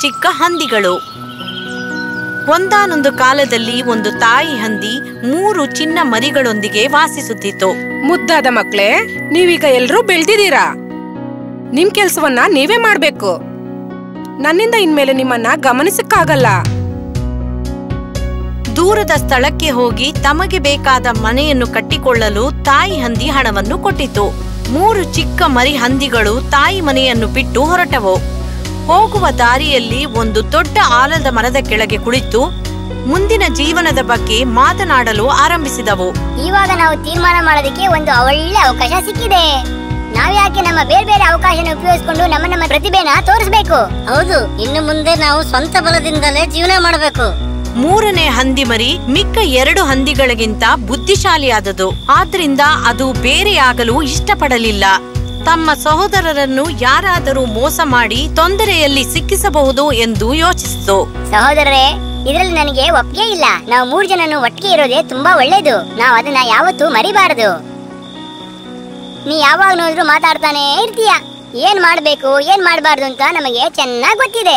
ಚಿಕ್ಕ ಹಂದಿಗಳು ಒಂದಾನೊಂದು ಕಾಲದಲ್ಲಿ ಒಂದು ತಾಯಿ ಹಂದಿ ಮೂರು ಚಿನ್ನ ಮರಿಗಳೊಂದಿಗೆ ವಾಸಿಸುತ್ತಿತ್ತು ಮುದ್ದಾದ ಮಕ್ಳೇ ನೀವೀಗ ಎಲ್ರೂ ಬೆಳ್ದಿದ್ದೀರಾ ನಿಮ್ ಕೆಲ್ಸವನ್ನ ನೀವೇ ಮಾಡ್ಬೇಕು ನನ್ನಿಂದ ಇನ್ಮೇಲೆ ನಿಮ್ಮನ್ನ ಗಮನಿಸಕ್ಕಾಗಲ್ಲ ದೂರದ ಸ್ಥಳಕ್ಕೆ ಹೋಗಿ ತಮಗೆ ಬೇಕಾದ ಮನೆಯನ್ನು ಕಟ್ಟಿಕೊಳ್ಳಲು ತಾಯಿ ಹಂದಿ ಹಣವನ್ನು ಕೊಟ್ಟಿತು ಮೂರು ಚಿಕ್ಕ ಮರಿ ಹಂದಿಗಳು ತಾಯಿ ಮನೆಯನ್ನು ಬಿಟ್ಟು ಹೊರಟವು ಹೋಗುವ ದಾರಿಯಲ್ಲಿ ಒಂದು ದೊಡ್ಡ ಆಲದ ಮರದ ಕೆಳಗೆ ಕುಳಿತು ಮುಂದಿನ ಜೀವನದ ಬಗ್ಗೆ ಮಾತನಾಡಲು ಆರಂಭಿಸಿದವು ಇವಾಗ ನಾವು ತೀರ್ಮಾನ ಮಾಡೋದಕ್ಕೆ ಒಂದು ಒಳ್ಳೆ ಅವಕಾಶ ಸಿಕ್ಕಿದೆ ನಾವ್ ಯಾಕೆ ನಮ್ಮ ಬೇರೆ ಬೇರೆ ಅವಕಾಶನ ಉಪಯೋಗಿಸ್ಕೊಂಡು ನಮ್ಮ ನಮ್ಮ ಪ್ರತಿಭೆನ ತೋರಿಸ್ಬೇಕು ಹೌದು ಇನ್ನು ಮುಂದೆ ನಾವು ಸ್ವಂತ ಬಲದಿಂದಲೇ ಜೀವನ ಮಾಡಬೇಕು ಮೂರನೇ ಹಂದಿ ಮರಿ ಮಿಕ್ಕ ಎರಡು ಹಂದಿಗಳಿಗಿಂತ ಬುದ್ಧಿಶಾಲಿಯಾದದು ಆದ್ರಿಂದ ಅದು ಬೇರೆಯಾಗಲು ಇಷ್ಟಪಡಲಿಲ್ಲ ತಮ್ಮ ಸಹೋದರರನ್ನು ಯಾರಾದರೂ ಮೋಸ ಮಾಡಿ ತೊಂದರೆಯಲ್ಲಿ ಸಿಕ್ಕಿಸಬಹುದು ಎಂದು ಯೋಚಿಸಿತು ಸಹೋದರರೇ ಇದ್ರಲ್ಲಿ ನನಗೆ ಒಪ್ಪಿಗೆ ಇಲ್ಲ ನಾವು ಮೂರ್ ಜನನು ಒಟ್ಟಿಗೆ ಇರೋದೇ ತುಂಬಾ ಒಳ್ಳೇದು ನಾವು ಅದನ್ನ ಯಾವತ್ತೂ ಮರಿಬಾರದು ನೀ ಯಾವಾಗ ನೋಡಿದ್ರು ಮಾತಾಡ್ತಾನೆ ಇರ್ತೀಯ ಏನ್ ಮಾಡ್ಬೇಕು ಏನ್ ಮಾಡ್ಬಾರ್ದು ಅಂತ ನಮಗೆ ಚೆನ್ನಾಗ್ ಗೊತ್ತಿದೆ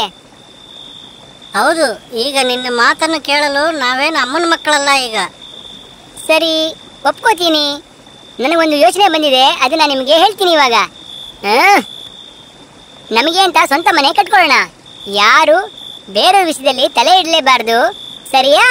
ಹೌದು ಈಗ ನಿನ್ನ ಮಾತನ್ನು ಕೇಳಲು ನಾವೇನು ಅಮ್ಮನ ಮಕ್ಕಳಲ್ಲ ಈಗ ಸರಿ ಒಪ್ಕೋತೀನಿ ನನಗೊಂದು ಯೋಚನೆ ಬಂದಿದೆ ಅದನ್ನ ನಿಮಗೆ ಹೇಳ್ತೀನಿ ಇವಾಗ ಆ? ನಮಗೆ ಅಂತ ಸ್ವಂತ ಮನೆ ಕಟ್ಕೊಳ್ಳೋಣ ಯಾರು ಬೇರೆ ವಿಷಯದಲ್ಲಿ ತಲೆ ಇಡಲೇಬಾರ್ದು ಸರಿಯಾ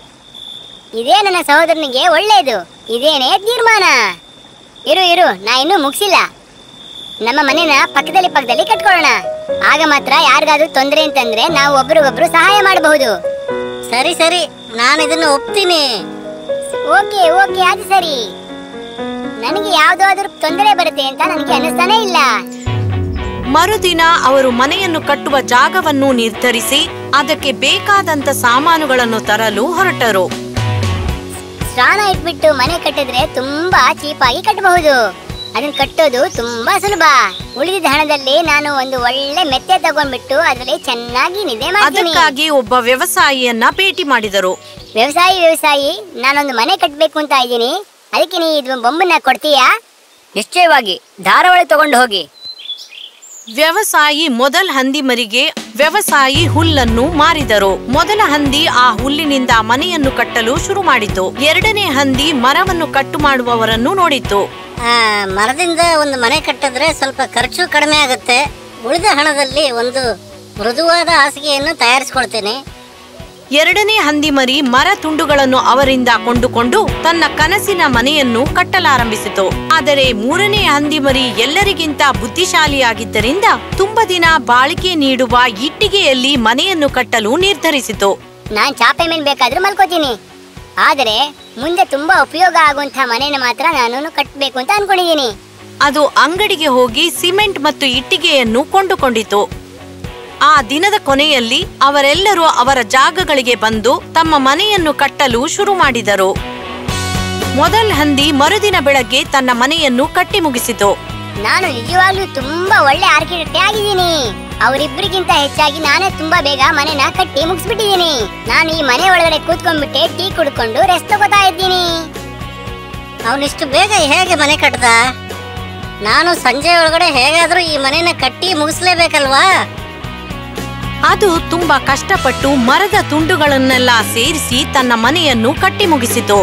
ಇದೇ ನನ್ನ ಸಹೋದರನಿಗೆ ಒಳ್ಳೆಯದು ಇದೇನೇ ತೀರ್ಮಾನ ಇರು ಇರು ನಾ ಇನ್ನೂ ಮುಗಿಸಿಲ್ಲ ನಮ್ಮ ಮನೆನ ಪಕ್ಕದಲ್ಲಿ ಪಕ್ಕದಲ್ಲಿ ಕಟ್ಕೊಳ್ಳೋಣ ಆಗ ಮಾತ್ರ ಯಾರಿಗಾದ್ರೂ ತೊಂದರೆ ಅಂತಂದ್ರೆ ನಾವು ಒಬ್ರಿಗೊಬ್ರು ಸಹಾಯ ಮಾಡಬಹುದು ಸರಿ ಸರಿ ನಾನು ಇದನ್ನು ಒಪ್ತೀನಿ ಓಕೆ ಓಕೆ ಅದು ಸರಿ ನನಗೆ ಯಾವ್ದಾದ್ರೂ ತೊಂದರೆ ಬರುತ್ತೆ ಅಂತ ನನಗೆ ಅನಿಸ್ತಾನೆ ಇಲ್ಲ ಮರುದಿನ ಅವರು ಮನೆಯನ್ನು ಕಟ್ಟುವ ಜಾಗವನ್ನು ನಿರ್ಧರಿಸಿ ಅದಕ್ಕೆ ಬೇಕಾದಂತ ಸಾಮಾನುಗಳನ್ನು ತರಲು ಹೊರಟರು ಸ್ನಾನ ಇಟ್ಬಿಟ್ಟು ಮನೆ ಕಟ್ಟಿದ್ರೆ ತುಂಬಾ ಚೀಪಾಗಿ ಕಟ್ಟಬಹುದು ಅದನ್ನ ಕಟ್ಟೋದು ತುಂಬಾ ಸುಲಭ ಉಳಿದಿದ್ದ ಹಣದಲ್ಲಿ ನಾನು ಒಂದು ಒಳ್ಳೆ ಮೆತ್ತೆ ತಗೊಂಡ್ಬಿಟ್ಟು ಅದರಲ್ಲಿ ಚೆನ್ನಾಗಿ ನಿದ್ದೆ ಮಾಡ್ತೀನಿ ಅದಕ್ಕಾಗಿ ಒಬ್ಬ ವ್ಯವಸಾಯಿಯನ್ನ ಭೇಟಿ ಮಾಡಿದರು ವ್ಯವಸಾಯಿ ವ್ಯವಸಾಯಿ ನಾನೊಂದು ಮನೆ ಕಟ್ಟಬೇಕು ಅಂತ ಇದ್ದೀನಿ ಅದಕ್ಕೆ ನೀ ಇದು ಬೊಂಬನ್ನ ಕೊಡ್ತೀಯಾ ನಿಶ್ಚಯವಾಗಿ ಧಾರಾವಾಳಿ ತಗೊಂಡು ಹೋಗಿ ವ್ಯವಸಾಯಿ ಮೊದಲ ಹಂದಿ ಮರಿಗೆ ವ್ಯವಸಾಯಿ ಹುಲ್ಲನ್ನು ಮಾರಿದರು ಮೊದಲ ಹಂದಿ ಆ ಹುಲ್ಲಿನಿಂದ ಮನೆಯನ್ನು ಕಟ್ಟಲು ಶುರು ಮಾಡಿತು ಎರಡನೇ ಹಂದಿ ಮರವನ್ನು ಕಟ್ಟು ಮಾಡುವವರನ್ನು ನೋಡಿತು ಆ, ಮರದಿಂದ ಒಂದು ಮನೆ ಕಟ್ಟಿದ್ರೆ ಸ್ವಲ್ಪ ಖರ್ಚು ಕಡಿಮೆ ಆಗುತ್ತೆ ಉಳಿದ ಹಣದಲ್ಲಿ ಒಂದು ಮೃದುವಾದ ಹಾಸಿಗೆಯನ್ನು ತಯಾರಿಸ್ಕೊಳ್ತೇನೆ ಎರಡನೇ ಹಂದಿ ಮರಿ ಮರ ತುಂಡುಗಳನ್ನು ಅವರಿಂದ ಕೊಂಡುಕೊಂಡು ತನ್ನ ಕನಸಿನ ಮನೆಯನ್ನು ಕಟ್ಟಲಾರಂಭಿಸಿತು ಆದರೆ ಮೂರನೇ ಹಂದಿ ಮರಿ ಎಲ್ಲರಿಗಿಂತ ಬುದ್ಧಿಶಾಲಿಯಾಗಿದ್ದರಿಂದ ತುಂಬ ದಿನ ಬಾಳಿಕೆ ನೀಡುವ ಇಟ್ಟಿಗೆಯಲ್ಲಿ ಮನೆಯನ್ನು ಕಟ್ಟಲು ನಿರ್ಧರಿಸಿತು ನಾನ್ ಚಾಪೆ ಮೇಲೆ ಬೇಕಾದ್ರೂ ಮಲ್ಕೋತೀನಿ ಆದರೆ ಮುಂದೆ ತುಂಬಾ ಉಪಯೋಗ ಆಗುವಂತ ಮನೆನ ಮಾತ್ರ ನಾನು ಕಟ್ಟಬೇಕು ಅಂತ ಅನ್ಕೊಂಡಿದ್ದೀನಿ ಅದು ಅಂಗಡಿಗೆ ಹೋಗಿ ಸಿಮೆಂಟ್ ಮತ್ತು ಇಟ್ಟಿಗೆಯನ್ನು ಕೊಂಡುಕೊಂಡಿತು ಆ ದಿನದ ಕೊನೆಯಲ್ಲಿ ಅವರೆಲ್ಲರೂ ಅವರ ಜಾಗಗಳಿಗೆ ಬಂದು ತಮ್ಮ ಮನೆಯನ್ನು ಕಟ್ಟಲು ಶುರು ಮಾಡಿದರು ಮೊದಲ್ ಹಂದಿ ಮರುದಿನ ಬೆಳಗ್ಗೆ ತನ್ನ ಮನೆಯನ್ನು ಕಟ್ಟಿ ಮುಗಿಸಿತು ನಾನು ನಿಜವಾಗ್ಲೂ ತುಂಬಾ ಒಳ್ಳೆ ಆರ್ಕಿಟೆಕ್ಟ್ ಆಗಿದ್ದೀನಿ ಅವರಿಬ್ಬರಿಗಿಂತ ಹೆಚ್ಚಾಗಿ ನಾನೇ ತುಂಬಾ ಬೇಗ ಮನೆನ ಕಟ್ಟಿ ಮುಗಿಸ್ಬಿಟ್ಟಿದ್ದೀನಿ ನಾನು ಈ ಮನೆ ಒಳಗಡೆ ಕೂತ್ಕೊಂಡ್ಬಿಟ್ಟೆ ಟೀ ಕುಡ್ಕೊಂಡು ರೆಸ್ಟ್ ತಗೋತಾ ಇದ್ದೀನಿ ಅವನಿಷ್ಟು ಬೇಗ ಹೇಗೆ ಮನೆ ಕಟ್ಟದ ನಾನು ಸಂಜೆ ಒಳಗಡೆ ಹೇಗಾದ್ರೂ ಈ ಮನೆನ ಕಟ್ಟಿ ಮುಗಿಸ್ಲೇಬೇಕಲ್ವಾ ಅದು ತುಂಬಾ ಕಷ್ಟಪಟ್ಟು ಮರದ ತುಂಡುಗಳನ್ನೆಲ್ಲ ಸೇರಿಸಿ ತನ್ನ ಮನೆಯನ್ನು ಕಟ್ಟಿ ಮುಗಿಸಿತು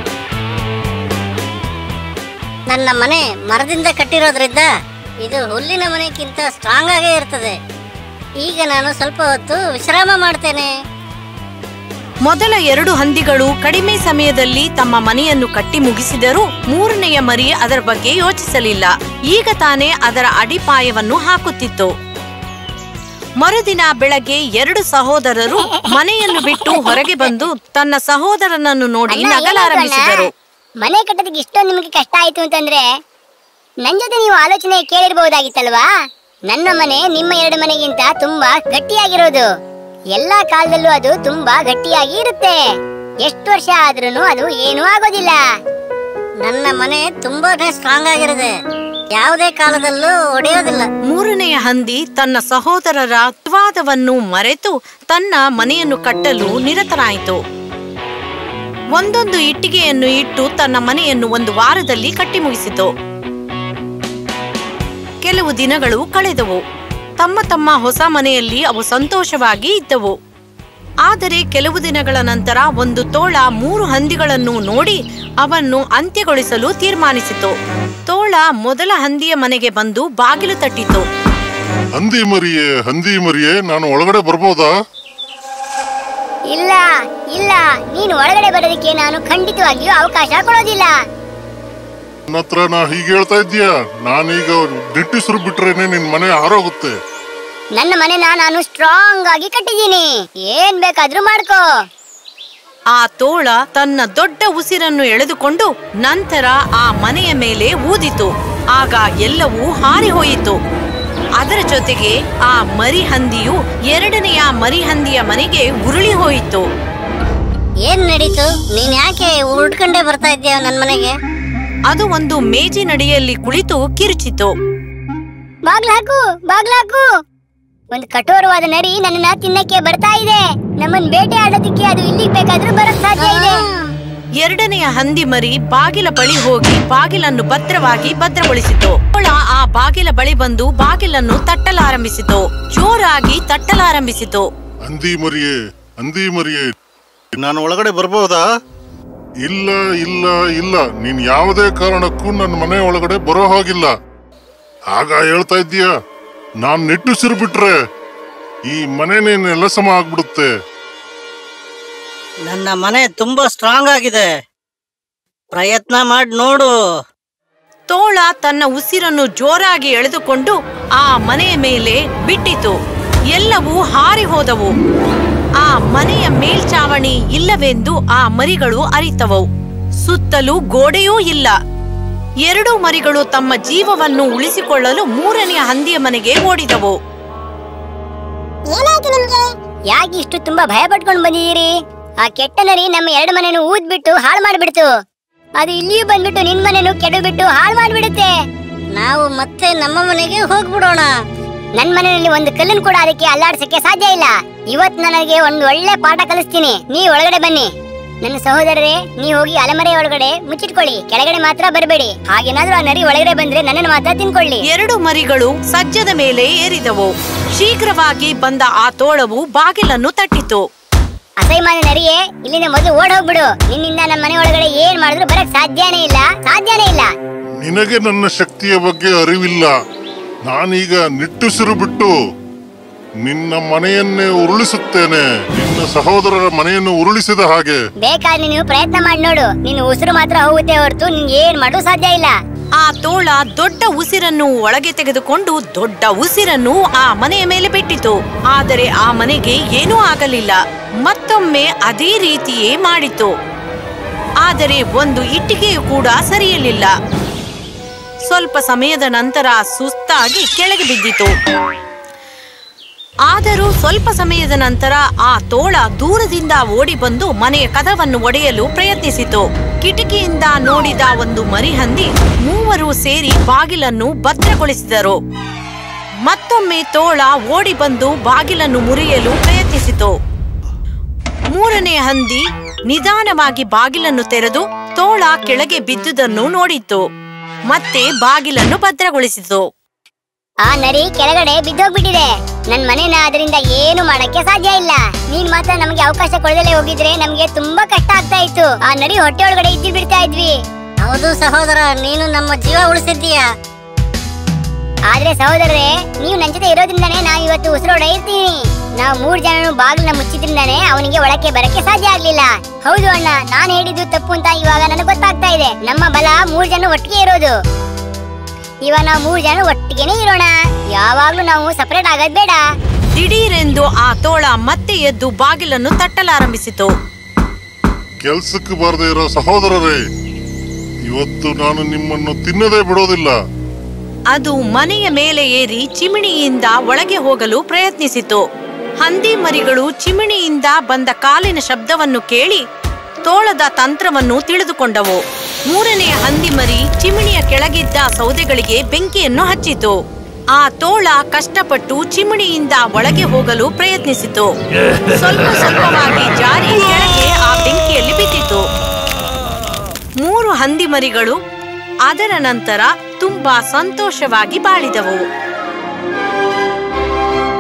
ನನ್ನ ಮನೆ ಮರದಿಂದ ಕಟ್ಟಿರೋದ್ರಿಂದ ಇದು ಹುಲ್ಲಿನ ಮನೆಗಿಂತ ಸ್ಟ್ರಾಂಗ್ ಆಗೇ ಇರ್ತದೆ ಈಗ ನಾನು ಸ್ವಲ್ಪ ಹೊತ್ತು ವಿಶ್ರಾಮ ಮಾಡ್ತೇನೆ ಮೊದಲ ಎರಡು ಹಂದಿಗಳು ಕಡಿಮೆ ಸಮಯದಲ್ಲಿ ತಮ್ಮ ಮನೆಯನ್ನು ಕಟ್ಟಿ ಮುಗಿಸಿದರೂ ಮೂರನೆಯ ಮರಿ ಅದರ ಬಗ್ಗೆ ಯೋಚಿಸಲಿಲ್ಲ ಈಗ ತಾನೇ ಅದರ ಅಡಿಪಾಯವನ್ನು ಹಾಕುತ್ತಿತ್ತು ಮರುದಿನ ಬೆಳಗ್ಗೆ ಎರಡು ಸಹೋದರರು ಮನೆಯನ್ನು ಬಿಟ್ಟು ಹೊರಗೆ ಬಂದು ತನ್ನ ಸಹೋದರನನ್ನು ನೋಡಿ ಅಣ್ಣ, ನಗಲಾರಂಭಿಸಿದರು ಏನಾಯ್ತು ಅಣ್ಣ? ಮನೆ ಕಟ್ಟೋದಕ್ಕೆ ಇಷ್ಟೊಂದು ನಿಮಗೆ ಕಷ್ಟ ಆಯ್ತು ಅಂತಂದ್ರೆ ನನ್ ಜೊತೆ ನೀವು ಆಲೋಚನೆ ಕೇಳಿರ್ಬಹುದಾಗಿತ್ತಲ್ವಾ ನನ್ನ ಮನೆ ನಿಮ್ಮ ಎರಡು ಮನೆಗಿಂತ ತುಂಬಾ ಗಟ್ಟಿಯಾಗಿರೋದು ಎಲ್ಲಾ ಕಾಲದಲ್ಲೂ ಅದು ತುಂಬಾ ಗಟ್ಟಿಯಾಗಿ ಇರುತ್ತೆ ಎಷ್ಟು ವರ್ಷ ಆದ್ರೂ ಅದು ಏನೂ ಆಗೋದಿಲ್ಲ ನನ್ನ ಮನೆ ತುಂಬಾನೇ ಸ್ಟ್ರಾಂಗ್ ಆಗಿರುತ್ತೆ ಯಾವುದೇ ಕಾಲದಲ್ಲೂ ಒಡೆಯೋದಿಲ್ಲ ಮೂರನೆಯ ಹಂದಿ ತನ್ನ ಸಹೋದರರ ಅತ್ವಾದವನ್ನು ಮರೆತು ತನ್ನ ಮನೆಯನ್ನು ಕಟ್ಟಲು ನಿರತನಾಯಿತು ಒಂದೊಂದು ಇಟ್ಟಿಗೆಯನ್ನು ಇಟ್ಟು ತನ್ನ ಮನೆಯನ್ನು ಒಂದು ವಾರದಲ್ಲಿ ಕಟ್ಟಿ ಮುಗಿಸಿತು ಕೆಲವು ದಿನಗಳು ಕಳೆದವು ತಮ್ಮ ತಮ್ಮ ಹೊಸ ಮನೆಯಲ್ಲಿ ಅವು ಸಂತೋಷವಾಗಿ ಇದ್ದವು ಆದರೆ ಕೆಲವು ದಿನಗಳ ನಂತರ ಒಂದು ತೋಳ ಮೂರು ಹಂದಿಗಳನ್ನು ನೋಡಿ ಅವನ್ನು ಅಂತ್ಯಗೊಳಿಸಲು ತೀರ್ಮಾನಿಸಿತು ತೋಳ ಮೊದಲ ಹಂದಿಯ ಮನೆಗೆ ಬಂದು ಬಾಗಿಲು ತಟ್ಟಿತು ಹಂದಿ ಮರಿಯೇ ಹಂದಿ ಮರಿಯೇ ನಾನು ಒಳಗಡೆ ಬರ್ಬೋದಾ ಇಲ್ಲ ಇಲ್ಲ ನೀನು ಒಳಗಡೆ ಬರೋದಕ್ಕೆ ನಾನು ಖಂಡಿತವಾಗಿಯೂ ಅವಕಾಶ ಕೊಡೋದಿಲ್ಲ ನನ್ನ ಹತ್ರ ನಾ ಹೀಗೆ ಹೇಳ್ತಾ ಇದ್ದೀಯಾ ನಾನೀಗ ನಿಟ್ಟಿಸ್ರು ಬಿಟ್ರೇನೆ ನಿನ್ ಮನೆ ಹಾರೋಗುತ್ತೆ ನನ್ನ ಮನೆನ ನಾನು ಸ್ಟ್ರಾಂಗ್ ಆಗಿ ಕಟ್ಟಿದ್ದೀನಿ ಏನ್ ಬೇಕಾದ್ರೂ ಮಾಡ್ಕೋ ಆ ತೋಳ ತನ್ನ ದೊಡ್ಡ ಉಸಿರನ್ನು ಎಳೆದುಕೊಂಡು ನಂತರ ಆ ಮನೆಯ ಮೇಲೆ ಊದಿತು ಆಗ ಎಲ್ಲವೂ ಹಾರಿಹೋಯಿತು ಅದರ ಜೊತೆಗೆ ಆ ಮರಿಹಂದಿಯು ಎರಡನೆಯ ಮರಿಹಂದಿಯ ಮನೆಗೆ ಉರುಳಿ ಹೋಯಿತು ಏನ್ ನಡೀತು ನೀನ್ ಯಾಕೆ ಉರುಡ್ಕೊಂಡೇ ಬರ್ತಾ ಇದ್ದೀಯ ನನ್ ಮನೆಗೆ ಅದು ಒಂದು ಮೇಜಿನಡಿಯಲ್ಲಿ ಕುಳಿತು ಕಿರುಚಿತು ಬಾಗ್ಲ ಹಾಕು ಬಾಗ್ಲ ಹಾಕು ಒಂದು ಕಠೋರವಾದ ನರಿ ನನ್ನನ್ನ ತಿನ್ನಕ್ಕೆ ಬರ್ತಾ ಇದೆ ನಮ್ಮನ್ ಬೇಟೆ ಆಡೋದಕ್ಕೆ ಅದು ಇಲ್ಲಿಗೆ ಬೇಕಾದ್ರೂ ಬರಕ್ ಸಾಧ್ಯ ಇದೆ ಎರಡನೆಯ ಹಂದಿ ಮರಿ ಬಾಗಿಲ ಬಳಿ ಹೋಗಿ ಬಾಗಿಲನ್ನು ಭದ್ರವಾಗಿ ಭದ್ರಗೊಳಿಸಿತು ತೋಳ ಆ ಬಾಗಿಲ ಬಳಿ ಬಂದು ಬಾಗಿಲನ್ನು ತಟ್ಟಲಾರಂಭಿಸಿತು ಜೋರಾಗಿ ತಟ್ಟಲಾರಂಭಿಸಿತು ಹಂದಿ ಮರಿಯೇ ಹಂದಿ ಮರಿಯೇ ನಾನು ಒಳಗಡೆ ಬರ್ಬೋದಾ ಇಲ್ಲ ಇಲ್ಲ ಇಲ್ಲ ನೀನ್ ಯಾವುದೇ ಕಾರಣಕ್ಕೂ ನನ್ನ ಮನೆ ಒಳಗಡೆ ಬರೋ ಹಾಗಿಲ್ಲ ಆಗ ಹೇಳ್ತಾ ಇದ್ದೀಯ ನಾನ್ ನಿಟ್ಟುಸಿರು ಬಿಟ್ರೆ ಈ ಮನೆನೇ ನೆಲಸಮ ಆಗ್ಬಿಡುತ್ತೆ ನನ್ನ ಮನೆ ತುಂಬಾ ಸ್ಟ್ರಾಂಗ್ ಆಗಿದೆ ಪ್ರಯತ್ನ ಮಾಡಿ ನೋಡು ತೋಳ ತನ್ನ ಉಸಿರನ್ನು ಜೋರಾಗಿ ಎಳೆದುಕೊಂಡು ಆ ಮನೆಯ ಮೇಲೆ ಬಿಟ್ಟಿತು ಎಲ್ಲವೂ ಹಾರಿ ಹೋದವು ಆ ಮನೆಯ ಮೇಲ್ಚಾವಣಿ ಇಲ್ಲವೆಂದು ಆ ಮರಿಗಳು ಅರಿತವು ಸುತ್ತಲೂ ಗೋಡೆಯೂ ಇಲ್ಲ ಎರಡು ಮರಿಗಳು ತಮ್ಮ ಜೀವವನ್ನು ಉಳಿಸಿಕೊಳ್ಳಲು ಮೂರನೆಯ ಹಂದಿಯ ಮನೆಗೆ ಓಡಿದವು ಏನಾಯ್ತು ನಿಮ್ಗೆ ಯಾಕೆ ಇಷ್ಟು ತುಂಬಾ ಭಯ ಪಟ್ಕೊಂಡು ಬಂದಿದ್ದೀರಿ ಆ ಕೆಟ್ಟ ನರಿ ನಮ್ಮ ಎರಡು ಮನೆನು ಊದ್ಬಿಟ್ಟು ಹಾಳು ಮಾಡ್ಬಿಡ್ತು ಅದು ಇಲ್ಲಿಯೂ ಬಂದ್ಬಿಟ್ಟು ನಿನ್ ಮನೆನು ಕೆಡಬಿಟ್ಟು ಹಾಳು ಮಾಡ್ಬಿಡುತ್ತೆ ನಾವು ಮತ್ತೆ ನಮ್ಮ ಮನೆಗೆ ಹೋಗ್ಬಿಡೋಣ ನನ್ ಮನೆಯಲ್ಲಿ ಒಂದು ಕಲ್ಲನ್ನು ಕೂಡ ಅದಕ್ಕೆ ಅಲ್ಲಾಡ್ಸಕ್ಕೆ ಸಾಧ್ಯ ಇಲ್ಲ ಇವತ್ ನನಗೆ ಒಂದು ಒಳ್ಳೆ ಪಾಠ ಕಲಿಸ್ತೀನಿ ನೀ ಒಳಗಡೆ ಬನ್ನಿ ನನ್ನ ಸಹೋದರರೇ ನೀ ಹೋಗಿ ಅಲೆಮರೆ ಒಳಗಡೆ ಮುಚ್ಚಿಟ್ಕೊಳ್ಳಿ ಕೆಳಗಡೆ ಮಾತ್ರ ಬರಬೇಡಿ ಹಾಗೇನಾದ್ರೂ ಆ ನರಿ ಒಳಗಡೆ ಬಂದ್ರೆ ನನ್ನನ್ನು ಮಾತ್ರ ತಿನ್ಕೊಳ್ಳಿ ಎರಡು ಮರಿಗಳು ಸಜ್ಜದ ಮೇಲೆ ಏರಿದವು ಶೀಘ್ರವಾಗಿ ಬಂದ ಆ ತೋಳವು ಬಾಗಿಲನ್ನು ತಟ್ಟಿತು ಅಸೈಮಾನ ನರಿಯೇ ಇಲ್ಲಿಂದ ಮೊದಲು ಓಡ್ ಹೋಗ್ಬಿಡು ನಿನ್ನಿಂದ ನಮ್ಮ ಮನೆ ಒಳಗಡೆ ಏನ್ ಮಾಡಿದ್ರು ಬರಕ್ ಸಾಧ್ಯನೇ ಇಲ್ಲ ಸಾಧ್ಯನೇ ಇಲ್ಲ ನಿನಗೆ ನನ್ನ ಶಕ್ತಿಯ ಬಗ್ಗೆ ಅರಿವಿಲ್ಲ ನಾನೀಗ ನಿಟ್ಟುಸಿರು ಬಿಟ್ಟು ನಿನ್ನ ಮನೆಯನ್ನೇ ಉರುಳಿಸುತ್ತೇನೆ ನಿನ್ನ ಸಹೋದರರ ಮನೆಯನ್ನು ಉರುಳಿಸಿದ ಹಾಗೆ ಬೇಕಾದ್ರೆ ನೀವು ಪ್ರಯತ್ನ ಮಾಡಿ ನೋಡು ನಿನ್ನ ಉಸಿರು ಮಾತ್ರ ಹೋಗುತ್ತೆ ಹೊರತು ನಿನ್ಗೆ ಏನ್ ಮಾಡೋ ಸಾಧ್ಯ ಇಲ್ಲ ಆ ತೋಳ ದೊಡ್ಡ ಉಸಿರನ್ನು ಒಳಗೆ ತೆಗೆದುಕೊಂಡು ದೊಡ್ಡ ಉಸಿರನ್ನು ಆ ಮನೆಯ ಮೇಲೆ ಬಿಟ್ಟಿತು ಆದರೆ ಆ ಮನೆಗೆ ಏನೂ ಆಗಲಿಲ್ಲ ಮತ್ತೊಮ್ಮೆ ಅದೇ ರೀತಿಯೇ ಮಾಡಿತು ಆದರೆ ಒಂದು ಇಟ್ಟಿಗೆಯು ಕೂಡ ಸರಿಯಲಿಲ್ಲ ಸ್ವಲ್ಪ ಸಮಯದ ನಂತರ ಸುಸ್ತಾಗಿ ಕೆಳಗೆ ಬಿದ್ದಿತು ಆದರೂ ಸ್ವಲ್ಪ ಸಮಯದ ನಂತರ ಆ ತೋಳ ದೂರದಿಂದ ಓಡಿ ಬಂದು ಮನೆಯ ಕದವನ್ನು ಒಡೆಯಲು ಪ್ರಯತ್ನಿಸಿತು ಕಿಟಕಿಯಿಂದ ನೋಡಿದ ಒಂದು ಮರಿಹಂದಿ ಮೂವರು ಸೇರಿ ಬಾಗಿಲನ್ನು ಭದ್ರಗೊಳಿಸಿದರು ಮತ್ತೊಮ್ಮೆ ತೋಳ ಓಡಿ ಬಂದು ಬಾಗಿಲನ್ನು ಮುರಿಯಲು ಪ್ರಯತ್ನಿಸಿತು ಮೂರನೇ ಹಂದಿ ನಿಧಾನವಾಗಿ ಬಾಗಿಲನ್ನು ತೆರೆದು ತೋಳ ಕೆಳಗೆ ಬಿದ್ದುದನ್ನು ನೋಡಿತು ಮತ್ತೆ ಬಾಗಿಲನ್ನು ಭದ್ರಗೊಳಿಸಿತು ಆ ನರಿ ಕೆಳಗಡೆ ಬಿದ್ದೋಗ್ಬಿಟ್ಟಿದೆ ನನ್ ಮನೆನ ಅದರಿಂದ ಏನು ಮಾಡಕ್ಕೆ ಸಾಧ್ಯ ಇಲ್ಲ ನೀನ್ ಮಾತ್ರ ನಮ್ಗೆ ಅವಕಾಶ ಕೊಡದಲ್ಲೇ ಹೋಗಿದ್ರೆ ನಮ್ಗೆ ತುಂಬಾ ಕಷ್ಟ ಆಗ್ತಾ ಇತ್ತು ಆ ನರಿ ಹೊಟ್ಟೆ ಒಳಗಡೆ ಇದ್ದು ಬಿಡ್ತಾ ಇದ್ವಿ ಹೌದು ಸಹೋದರ ನೀನು ನಮ್ಮ ಜೀವ ಉಳಿಸಿದ್ದೀಯ ಆದ್ರೆ ಸಹೋದರರೇ ನೀವು ನನ್ ಜೊತೆ ಇರೋದ್ರಿಂದಾನೇ ನಾವ್ ಇವತ್ತು ಉಸಿರೋಡ ಇರ್ತೀನಿ ನಾವು ಮೂರ್ ಜನನು ಬಾಗಿಲನ್ನ ಮುಚ್ಚಿದ್ರಿಂದಾನೇ ಅವನಿಗೆ ಒಳಕ್ಕೆ ಬರಕ್ಕೆ ಸಾಧ್ಯ ಆಗ್ಲಿಲ್ಲ ಹೌದು ಅಣ್ಣ ನಾನ್ ಹೇಳಿದ್ದು ತಪ್ಪು ಅಂತ ಇವಾಗ ನನಗೆ ಗೊತ್ತಾಗ್ತಾ ಇದೆ ನಮ್ಮ ಬಲ ಮೂರ್ ಜನ ಒಟ್ಟಿಗೆ ಇರೋದು ಇವಾಗ ನಾವು ಮೂರ್ ಜನ ಒಟ್ಟಿಗೆನೇ ಇರೋಣ ಯಾವಾಗ್ಲೂ ನಾವು ಸಪರೇಟ್ ಆಗೋದ್ ಬೇಡ ದಿಢೀರೆಂದು ಆ ತೋಳ ಮತ್ತೆ ಎದ್ದು ಬಾಗಿಲನ್ನು ತಟ್ಟಲಾರಂಭಿಸಿತು ಕೆಲ್ಸಕ್ಕೆ ಬಾರದೇ ಇರೋ ಸಹೋದರರೇ ಇವತ್ತು ನಾನು ನಿಮ್ಮನ್ನು ತಿನ್ನದೇ ಬಿಡೋದಿಲ್ಲ ಅದು ಮನೆಯ ಮೇಲೆ ಏರಿ ಚಿಮಿಣಿಯಿಂದ ಒಳಗೆ ಹೋಗಲು ಪ್ರಯತ್ನಿಸಿತು ಹಂದಿ ಮರಿಗಳು ಚಿಮಿಣಿಯಿಂದ ಬಂದ ಕಾಲಿನ ಶಬ್ದವನ್ನು ಕೇಳಿ ತೋಳದ ತಂತ್ರವನ್ನು ತಿಳಿದುಕೊಂಡವು ಮೂರನೆಯ ಹಂದಿ ಮರಿ ಚಿಮಿಣಿಯ ಕೆಳಗಿದ್ದ ಸೌದೆಗಳಿಗೆ ಬೆಂಕಿಯನ್ನು ಹಚ್ಚಿತು ಆ ತೋಳ ಕಷ್ಟಪಟ್ಟು ಚಿಮಿಣಿಯಿಂದ ಒಳಗೆ ಹೋಗಲು ಪ್ರಯತ್ನಿಸಿತು ಸ್ವಲ್ಪ ಸ್ವಲ್ಪವಾಗಿ ಜಾರಿ ಕೆಳಗೆ ಆ ಬೆಂಕಿಯಲ್ಲಿ ಬಿದ್ದಿತು ಮೂರು ಹಂದಿ ಮರಿಗಳು ಅದರ ನಂತರ ತುಂಬಾ ಸಂತೋಷವಾಗಿ ಬಾಳಿದವು